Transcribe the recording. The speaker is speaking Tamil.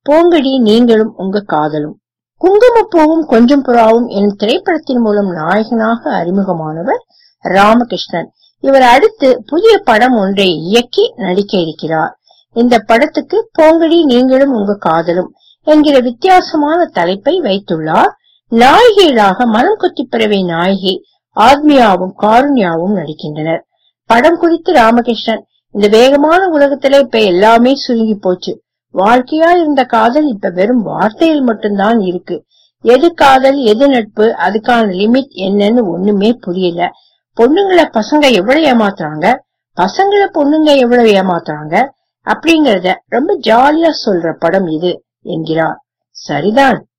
போங்கடி நீங்களும் உங்க காதலும் குங்குமப்பூவும் கொஞ்சம் புறாவும் எனும் திரைப்படத்தின் மூலம் நாயகனாக அறிமுகமானவர் ராமகிருஷ்ணன் இவர் அடுத்து புதிய படம் ஒன்றை இயக்கி நடிக்க இருக்கிறார் இந்த படத்துக்கு போங்கடி நீங்களும் உங்க காதலும் என்கிற வித்தியாசமான தலைப்பை வைத்துள்ளார் நாயகிகளாக மனம் கொத்தி பறவை நாயகி ஆத்மியாவும் காருண்யாவும் நடிக்கின்றனர் படம் குறித்து ராமகிருஷ்ணன் இந்த வேகமான உலகத்துல இப்ப எல்லாமே சுருங்கி போச்சு வாழ்க்கையா இருந்த காதல் இப்ப வெறும் வார்த்தையில் மட்டும்தான் இருக்கு எது காதல் எது நட்பு அதுக்கான லிமிட் என்னன்னு ஒண்ணுமே புரியல பொண்ணுங்களை பசங்க எவ்வளவு ஏமாத்துறாங்க பசங்களை பொண்ணுங்க எவ்வளவு ஏமாத்துறாங்க அப்படிங்கறத ரொம்ப ஜாலியா சொல்ற படம் இது என்கிறார் சரிதான்